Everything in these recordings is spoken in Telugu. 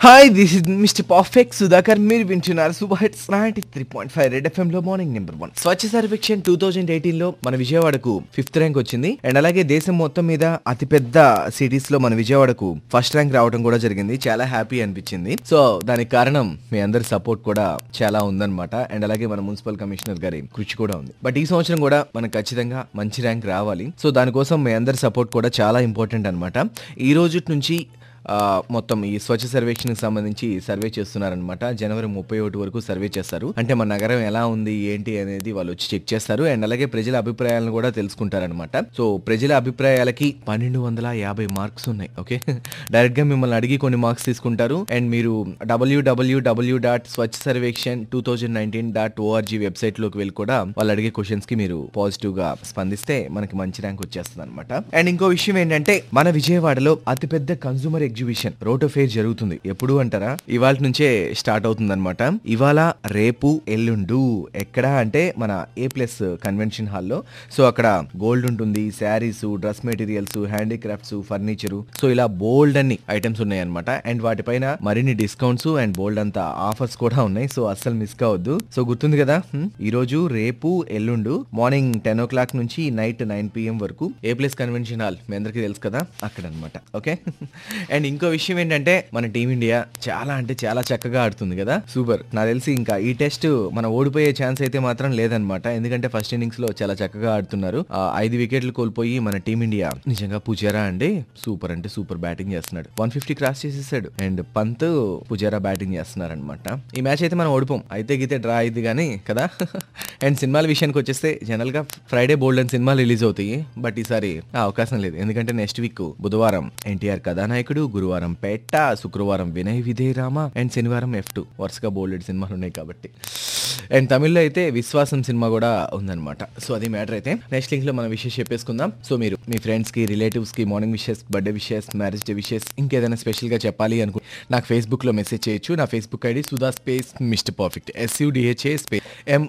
Hi this is Mr perfect Sudhakar మీరు వింటున్నారు super hits ninety three point five red FM లో morning number one Swachh Survekshan two thousand eighteen లో మన విజయవాడకు ఫిఫ్త్ ర్యాంక్ వచ్చింది అండ్ అలాగే దేశం మొత్తం మీద అతిపెద్ద సిటీస్ లో మన విజయవాడకు ఫస్ట్ ర్యాంక్ రావడం కూడా జరిగింది చాలా హ్యాపీ అనిపించింది సో దానికి కారణం మీ అందరి సపోర్ట్ కూడా చాలా ఉందన్నమాట అండ్ అలాగే మన మున్సిపల్ కమిషనర్ గారి కృషి కూడా ఉంది బట్ ఈ సంవత్సరం కూడా మనకు ఖచ్చితంగా మంచి ర్యాంక్ రావాలి సో దానికోసం మీ అందరి సపోర్ట్ కూడా చాలా ఇంపార్టెంట్ అనమాట ఈ రోజు నుంచి ఆ, మొత్తం ఈ స్వచ్ఛ సర్వేక్షణకి సంబంధించి సర్వే చేస్తున్నారనమాట జనవరి ముప్పై ఒకటి వరకు సర్వే చేస్తారు అంటే మన నగరం ఎలా ఉంది ఏంటి అనేది వాళ్ళు వచ్చి చెక్ చేస్తారు అండ్ అలాగే ప్రజల అభిప్రాయాలను కూడా తెలుసుకుంటారనమాట సో ప్రజల అభిప్రాయాలకి పన్నెండు వందల యాభై మార్క్స్ ఉన్నాయి ఓకే డైరెక్ట్ గా మిమ్మల్ని అడిగి కొన్ని మార్క్స్ తీసుకుంటారు అండ్ మీరు W W W dot Swachh Survekshan two thousand nineteen dot O R G website లోకి వెళ్ళి కూడా వాళ్ళు అడిగే క్వశ్చన్స్ కి మీరు పాజిటివ్ గా స్పందిస్తే మనకి మంచి ర్యాంక్ వచ్చేస్తుంది అనమాట అండ్ ఇంకో విషయం ఏంటంటే మన విజయవాడలో అతిపెద్ద కన్సూమర్ ఎగ్జిబిషన్ రోటో ఫేర్ జరుగుతుంది ఎప్పుడు అంటారా ఇవాళ నుంచే స్టార్ట్ అవుతుంది అనమాట ఇవాళ రేపు ఎల్లుండు ఎక్కడ అంటే మన ఏ ప్లస్ కన్వెన్షన్ హాల్లో సో అక్కడ గోల్డ్ ఉంటుంది sarees dress materials handicrafts furniture so ఇలా బోల్డ్ అన్ని ఐటమ్స్ ఉన్నాయి అనమాట అండ్ వాటిపైన మరిన్ని డిస్కౌంట్స్ అండ్ బోల్డ్ అంతా ఆఫర్స్ కూడా ఉన్నాయి సో అస్సలు మిస్ కావద్దు సో గుర్తుంది కదా హ్మ్? ఈ రోజు రేపు ఎల్లుండు మార్నింగ్ టెన్ ఓ క్లాక్ నుంచి నైట్ నైన్ పిఎం వరకు ఏ ప్లస్ కన్వెన్షన్ హాల్ మీ అందరికీ తెలుసు కదా అక్కడ అనమాట ఓకే అండ్ ఇంకో విషయం ఏంటంటే మన టీమిండియా చాలా అంటే చాలా చక్కగా ఆడుతుంది కదా సూపర్ నాకు తెలిసి ఇంకా ఈ టెస్ట్ మన ఓడిపోయే ఛాన్స్ అయితే మాత్రం లేదనమాట ఎందుకంటే ఫస్ట్ ఇన్నింగ్స్ లో చాలా చక్కగా ఆడుతున్నారు ఆ, ఐదు వికెట్లు కోల్పోయి మన టీమిండియా నిజంగా పుజారా అండి సూపర్ అంటే సూపర్ బ్యాటింగ్ చేస్తున్నాడు వన్ ఫిఫ్టీ క్రాస్ చేసేసాడు అండ్ పంత్ పుజారా బ్యాటింగ్ చేస్తున్నారు అనమాట ఈ మ్యాచ్ అయితే మనం ఓడిపోం అయితే గీతే డ్రా అయింది కానీ కదా అండ్ సినిమాల విషయానికి వచ్చేస్తే జనరల్ గా ఫ్రైడే బోల్డ్ అని సినిమాలు రిలీజ్ అవుతాయి బట్ ఈసారి ఆ అవకాశం లేదు ఎందుకంటే నెక్స్ట్ వీక్ బుధవారం ఎన్టీఆర్ కథానాయకుడు గురువారం పేట్ట శుక్రవారం వినయ్ విధేయ రామ అండ్ శనివారం ఎఫ్ టూ వరుసగా బోల్డెడ్ సినిమాలు ఉన్నాయి కాబట్టి అండ్ తమిళ్లో అయితే విశ్వాసం సినిమా కూడా ఉందన్నమాట సో అది మ్యాటర్ అయితే నెక్స్ట్ లింక్ లో మనం విషయం చెప్పేసుకుందాం సో మీరు మీ ఫ్రెండ్స్ కి రిలేటివ్స్ కి morning wishes birthday wishes marriage day wishes ఇంకేదైనా స్పెషల్ గా చెప్పాలి అనుకు నాకు ఫేస్బుక్ లో మెసేజ్ చేయొచ్చు నా Facebook ID Sudha space mister perfect ఎస్యూడిహెచ్ఏ space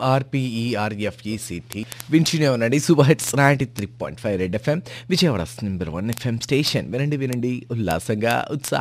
ఎంఆర్పిఈఆర్ఎఫ్ఈసిటి వింటూనే ఉండండి super hits ninety three point five red FM Vijayawada number one FM station వినండి వినండి ఉల్లాసంగా ఉత్సాహం